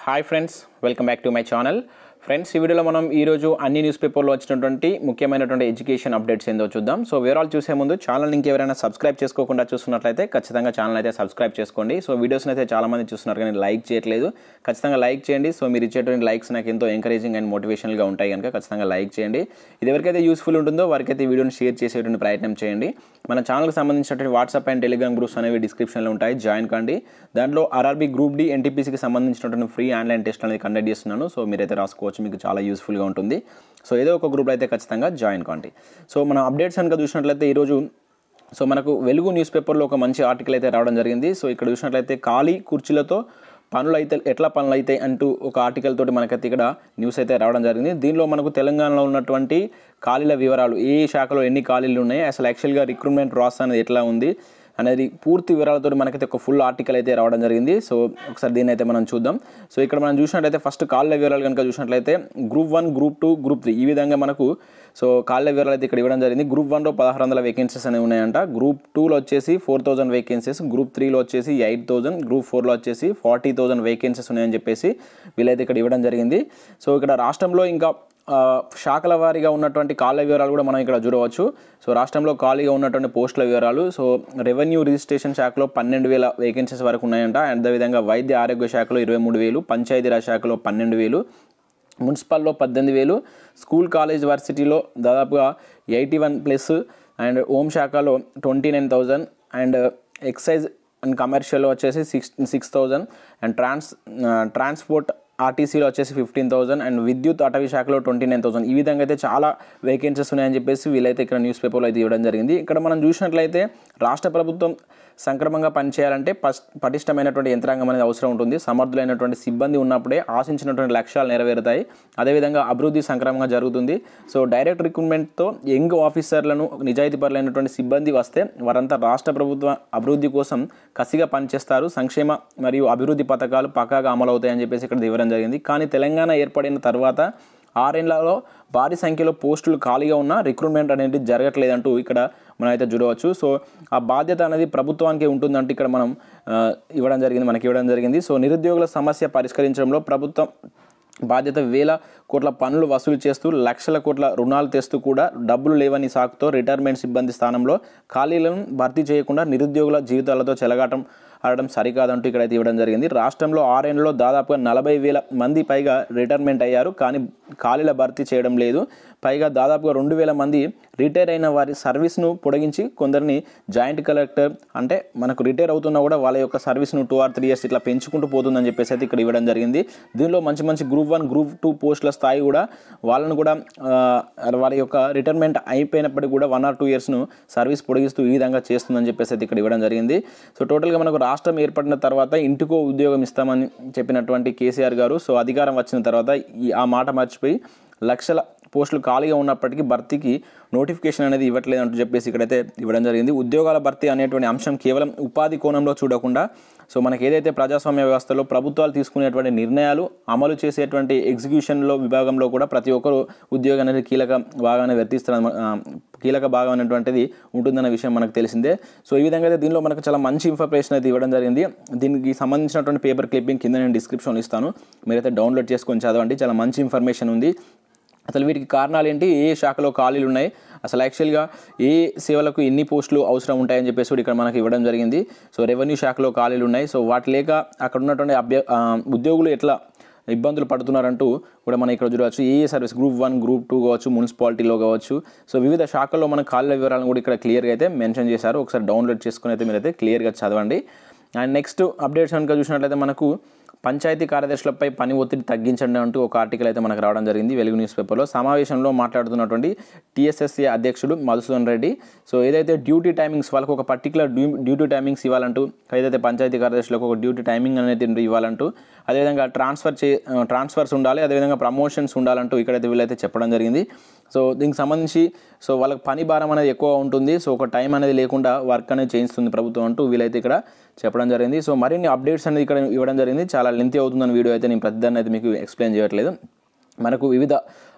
hi friends welcome back to my channel friends ఈ వీడియోలో మనం ఈరోజు అన్ని న్యూస్ పేపర్లో వచ్చినటువంటి ముఖ్యమైనటువంటి ఎడ్యుకేషన్ అప్డేట్స్ ఏందో చూద్దాం సో వివరాలు చూసే ముందు ఛానల్ ఇంకెవరైనా సబ్స్క్రైబ్ చేసుకోకుండా చూస్తున్నట్లయితే ఖచ్చితంగా ఛానల్ అయితే సబ్స్క్రైబ్ చేసుకోండి సో వీడియోస్ని అయితే చాలా మంది చూస్తున్నారు కానీ లైక్ చేయట్లేదు ఖచ్చితంగా లైక్ చేయండి సో మీరు ఇచ్చేటువంటి లైక్స్ నాకు ఎంతో ఎంకరేజింగ్ అండ్ మోటివేషనల్గా ఉంటాయి కనుక ఖచ్చితంగా లైక్ చేయండి ఇది ఎవరికైతే యూస్ఫుల్ ఉంటుందో వారికైతే ఈ వీడియోని షేర్ చేసేటువంటి ప్రయత్నం చేయండి మన ఛానల్కి సంబంధించినటువంటి వాట్సాప్ అండ్ టెలిగ్రామ్ గ్రూప్స్ అనేవి డిస్క్రిప్షన్లో ఉంటాయి జాయిన్ కండి దాంట్లో ఆర్ఆర్బీ గ్రూప్ డి ఎన్టీపీసీకి సంబంధించినటువంటి ఫ్రీ ఆన్లైన్ టెస్ట్ అనేది కండక్ట్ చేస్తున్నాను సో మీరైతే రాసుకోవచ్చు మీకు చాలా యూస్ఫుల్గా ఉంటుంది సో ఏదో ఒక గ్రూప్లో అయితే ఖచ్చితంగా జాయిన్ కాండి సో మనం అప్డేట్స్ కనుక చూసినట్లయితే ఈరోజు సో మనకు వెలుగు న్యూస్ పేపర్లో ఒక మంచి ఆర్టికల్ అయితే రావడం జరిగింది సో ఇక్కడ చూసినట్లయితే ఖాళీ కుర్చీలతో పనులు అయితే ఎట్లా పనులు అయితే అంటూ ఒక ఆర్టికల్ తోటి మనకైతే ఇక్కడ న్యూస్ అయితే రావడం జరిగింది దీనిలో మనకు తెలంగాణలో ఉన్నటువంటి ఖాళీల వివరాలు ఏ ఏ శాఖలో ఎన్ని ఖాళీలు ఉన్నాయి అసలు యాక్చువల్గా రిక్రూట్మెంట్ ప్రాసెస్ అనేది ఎట్లా ఉంది అనేది పూర్తి వివరాలతో మనకైతే ఒక ఫుల్ ఆర్టికల్ అయితే రావడం జరిగింది సో ఒకసారి దీన్ని అయితే మనం చూద్దాం సో ఇక్కడ మనం చూసినట్లయితే ఫస్ట్ కాళ్ళ వివరాలు కనుక చూసినట్లయితే group one group two group three ఈ విధంగా మనకు సో కాళ్ళ వివరాలు అయితే ఇక్కడ ఇవ్వడం జరిగింది గ్రూప్ వన్లో పదహారు వందల వేకెన్సీస్ అనేవి ఉన్నాయంట గ్రూప్ టూలో వచ్చేసి ఫోర్ థౌసండ్ వేకెన్సీస్ గ్రూప్ త్రీలో వచ్చేసి ఎయిట్ థౌసండ్ గ్రూప్ ఫోర్లో వచ్చేసి ఫార్టీ థౌసండ్ వేకెన్సీస్ ఉన్నాయని చెప్పేసి వీళ్ళైతే ఇక్కడ ఇవ్వడం జరిగింది సో ఇక్కడ రాష్ట్రంలో ఇంకా ఆ, శాఖల వారీగా ఉన్నటువంటి కాళ్ళ వివరాలు కూడా మనం ఇక్కడ చూడవచ్చు సో రాష్ట్రంలో ఖాళీగా ఉన్నటువంటి పోస్టుల వివరాలు సో రెవెన్యూ రిజిస్ట్రేషన్ శాఖలో పన్నెండు వేల వేకెన్సీస్ వరకు ఉన్నాయంట అండ్ అదేవిధంగా వైద్య ఆరోగ్య శాఖలో ఇరవై మూడు వేలు పంచాయతీరాజ్ శాఖలో పన్నెండు వేలు మున్సిపల్లో పద్దెనిమిది వేలు స్కూల్ కాలేజ్ వర్సిటీలో దాదాపుగా eighty one plus and home శాఖలో twenty nine thousand and excise and కమర్షియల్లో వచ్చేసి six six thousand and trans transport ఆర్టీసీలో వచ్చేసి ఫిఫ్టీన్ థౌసండ్ అండ్ విద్యుత్ అటవీ శాఖలో ట్వంటీ నైన్ థౌసండ్ ఈ విధంగా అయితే చాలా వేకెన్సీస్ ఉన్నాయని చెప్పేసి వీళ్ళైతే ఇక్కడ న్యూస్ పేపర్లో అయితే ఇవ్వడం జరిగింది ఇక్కడ మనం చూసినట్లయితే రాష్ట్ర ప్రభుత్వం సంక్రమంగా పనిచేయాలంటే పస్ పటిష్టమైనటువంటి యంత్రాంగం అనేది అవసరం ఉంటుంది సమర్థులైనటువంటి సిబ్బంది ఉన్నప్పుడే ఆశించినటువంటి లక్ష్యాలు నెరవేరుతాయి అదేవిధంగా అభివృద్ధి సంక్రమంగా జరుగుతుంది సో డైరెక్ట్ రిక్రూట్మెంట్తో యంగ్ ఆఫీసర్లను నిజాయితీపరులైనటువంటి సిబ్బంది వస్తే వారంతా రాష్ట్ర ప్రభుత్వ అభివృద్ధి కోసం కసిగా పనిచేస్తారు సంక్షేమ మరియు అభివృద్ధి పథకాలు పక్కాగా అమలవుతాయని చెప్పేసి ఇక్కడ ఇవ్వడం జరిగింది కానీ తెలంగాణ ఏర్పడిన తర్వాత ఆరేళ్లలో భారీ సంఖ్యలో పోస్టులు ఖాళీగా ఉన్న రిక్రూట్మెంట్ అనేది జరగట్లేదంటూ ఇక్కడ మనం అయితే చూడవచ్చు సో ఆ బాధ్యత అనేది ప్రభుత్వానికి ఉంటుందంటే ఇక్కడ మనం ఆ, ఇవ్వడం జరిగింది మనకి ఇవ్వడం జరిగింది సో నిరుద్యోగుల సమస్య పరిష్కరించడంలో ప్రభుత్వం బాధ్యత వేల కోట్ల పనులు వసూలు చేస్తూ లక్షల కోట్ల రుణాలు తెస్తూ కూడా డబ్బులు లేవని సాకుతో రిటైర్మెంట్ సిబ్బంది స్థానంలో ఖాళీలను భర్తీ చేయకుండా నిరుద్యోగుల జీవితాలతో చెలగాటం ఆడడం సరికాదంటూ ఇక్కడైతే ఇవ్వడం జరిగింది రాష్ట్రంలో ఆరేళ్లలో దాదాపుగా నలభై వేల మంది పైగా రిటైర్మెంట్ అయ్యారు కానీ ఖాళీల భర్తీ చేయడం లేదు పైగా దాదాపుగా రెండు వేల మంది రిటైర్ అయిన వారి సర్వీస్ను పొడిగించి కొందరిని జాయింట్ కలెక్టర్ అంటే మనకు రిటైర్ అవుతున్నా కూడా వాళ్ళ యొక్క సర్వీస్ను టూ ఆర్ త్రీ ఇయర్స్ ఇట్లా పెంచుకుంటూ పోతుందని చెప్పేసి అయితే ఇక్కడ ఇవ్వడం జరిగింది దీనిలో మంచి మంచి గ్రూప్ వన్ గ్రూప్ టూ పోస్టుల స్థాయి కూడా వాళ్ళను కూడా ఆ, వారి యొక్క రిటైర్మెంట్ అయిపోయినప్పటికీ కూడా వన్ ఆర్ టూ ఇయర్స్ను సర్వీస్ పొడిగిస్తూ ఈ విధంగా చేస్తుందని చెప్పేసి అయితే ఇక్కడ ఇవ్వడం జరిగింది సో టోటల్గా మనకు రాష్ట్రం ఏర్పడిన తర్వాత ఇంటికో ఉద్యోగం ఇస్తామని చెప్పినటువంటి కేసీఆర్ గారు సో అధికారం వచ్చిన తర్వాత ఈ ఆ మాట మర్చిపోయి లక్షల పోస్టులు ఖాళీగా ఉన్నప్పటికీ భర్తీకి నోటిఫికేషన్ అనేది ఇవ్వట్లేదు అంటూ చెప్పేసి ఇక్కడైతే ఇవ్వడం జరిగింది ఉద్యోగాల భర్తీ అనేటువంటి అంశం కేవలం ఉపాధి కోణంలో చూడకుండా సో మనకి ఏదైతే ప్రజాస్వామ్య వ్యవస్థలో ప్రభుత్వాలు తీసుకునేటువంటి నిర్ణయాలు అమలు చేసేటువంటి ఎగ్జిక్యూషన్లో విభాగంలో కూడా ప్రతి ఒక్కరు ఉద్యోగం అనేది కీలక భాగాన్ని వర్తిస్తున్న ఆ, కీలక భాగం అనేటువంటిది ఉంటుందన్న విషయం మనకు తెలిసిందే సో ఈ విధంగా అయితే దీనిలో మనకు చాలా మంచి ఇన్ఫర్మేషన్ అయితే ఇవ్వడం జరిగింది దీనికి సంబంధించినటువంటి పేపర్ క్లిప్పింగ్ కింద నేను డిస్క్రిప్షన్ ఇస్తాను మీరైతే డౌన్లోడ్ చేసుకొని చదవండి చాలా మంచి ఇన్ఫర్మేషన్ ఉంది అసలు వీటికి కారణాలు ఏంటి ఏ ఏ శాఖలో ఖాళీలు ఉన్నాయి అసలు యాక్చువల్గా ఏ సేవలకు ఎన్ని పోస్టులు అవసరం ఉంటాయని చెప్పేసి కూడా ఇక్కడ మనకి ఇవ్వడం జరిగింది సో రెవెన్యూ శాఖలో ఖాళీలు ఉన్నాయి సో వాటి లేక అక్కడ ఉన్నటువంటి అభ్య ఆ, ఉద్యోగులు ఎట్లా ఇబ్బందులు పడుతున్నారంటూ కూడా మనం ఇక్కడ చూడవచ్చు ఏ ఏ service group one group two కావచ్చు మున్సిపాలిటీలో కావచ్చు సో వివిధ శాఖల్లో మన ఖాళీల వివరాలను కూడా ఇక్కడ క్లియర్గా అయితే మెన్షన్ చేశారు ఒకసారి డౌన్లోడ్ చేసుకుని అయితే మీరైతే క్లియర్గా చదవండి అండ్ నెక్స్ట్ అప్డేట్స్ కనుక చూసినట్లయితే మనకు పంచాయతీ కార్యదర్శులపై పని ఒత్తిడి తగ్గించండి అంటూ ఒక ఆర్టికల్ అయితే మనకు రావడం జరిగింది వెలుగు న్యూస్ పేపర్లో సమావేశంలో మాట్లాడుతున్నటువంటి టీఎస్ఎస్సీ అధ్యక్షుడు మధుసూదన్ రెడ్డి సో ఏదైతే డ్యూటీ టైమింగ్స్ వాళ్ళకు ఒక పర్టికులర్ డ్యూ డ్యూటీ టైమింగ్స్ ఇవ్వాలంటూ ఏదైతే పంచాయతీ కార్యదర్శులకు ఒక డ్యూటీ టైమింగ్ అనేది ఇవ్వాలంటూ అదేవిధంగా ట్రాన్స్ఫర్ చే ట్రాన్స్ఫర్స్ ఉండాలి అదేవిధంగా ప్రమోషన్స్ ఉండాలంటూ ఇక్కడైతే వీళ్ళైతే చెప్పడం జరిగింది సో దీనికి సంబంధించి సో వాళ్ళకి పని భారం అనేది ఎక్కువ ఉంటుంది సో ఒక టైం అనేది లేకుండా వర్క్ అనేది చేయిస్తుంది ప్రభుత్వం అంటూ వీళ్ళైతే ఇక్కడ చెప్పడం జరిగింది సో మరిన్ని అప్డేట్స్ అనేది ఇక్కడ ఇవ్వడం జరిగింది చాలా లెంతీ అవుతుందని వీడియో అయితే నేను ప్రతిదాన్ని అయితే మీకు ఎక్స్ప్లెయిన్ చేయట్లేదు మనకు వివిధ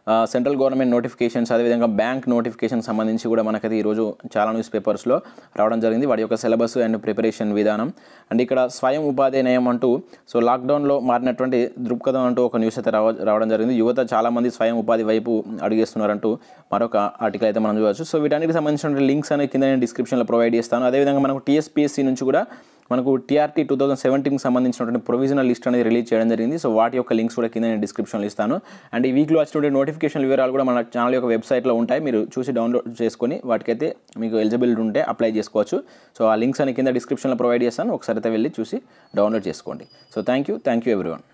సెంట్రల్ గవర్నమెంట్ నోటిఫికేషన్స్ అదేవిధంగా బ్యాంక్ నోటిఫికేషన్ సంబంధించి కూడా మనకది ఈరోజు చాలా న్యూస్ పేపర్స్లో రావడం జరిగింది వాటి యొక్క సిలబస్ అండ్ ప్రిపరేషన్ విధానం అండ్ ఇక్కడ స్వయం ఉపాధి నయం అంటూ సో లాక్డౌన్లో మారినటువంటి దృక్పథం అంటూ ఒక న్యూస్ అయితే రావ రావడం జరిగింది యువత చాలామంది స్వయం ఉపాధి వైపు అడిగేస్తున్నారంటూ మరొక ఆర్టికల్ అయితే మనం చూడవచ్చు సో వీటన్నిటికి సంబంధించిన లింక్స్ అనేవి కింద నేను డిస్క్రిప్షన్లో ప్రొవైడ్ చేస్తాను అదేవిధంగా మనకు టీఎస్పీఎస్సీ నుంచి కూడా మనకు టీఆర్టీ టూ థౌసండ్ సెవెంటీన్కి సంబంధించినటువంటి ప్రొవిజనల్ లిస్ట్ అనేది రిలీజ్ చేయడం జరిగింది సో వాటి యొక్క లింక్స్ కూడా కింద నేను డిస్క్రిప్షన్లో ఇస్తాను అండ్ ఈ వీక్లో వచ్చినటువంటి నోటిఫికేషన్ వివరాలు కూడా మన ఛానల్ యొక్క వెబ్సైట్లో ఉంటాయి మీరు చూసి డౌన్లోడ్ చేసుకొని వాటికైతే మీకు ఎలిజిబిలిటీ ఉంటే అప్లై చేసుకోవచ్చు సో ఆ లింక్స్ అని కింద డిస్క్రిప్షన్లో ప్రొవైడ్ చేస్తాను ఒకసారి అయితే వెళ్ళి చూసి డౌన్లోడ్ చేసుకోండి so thank you thank you everyone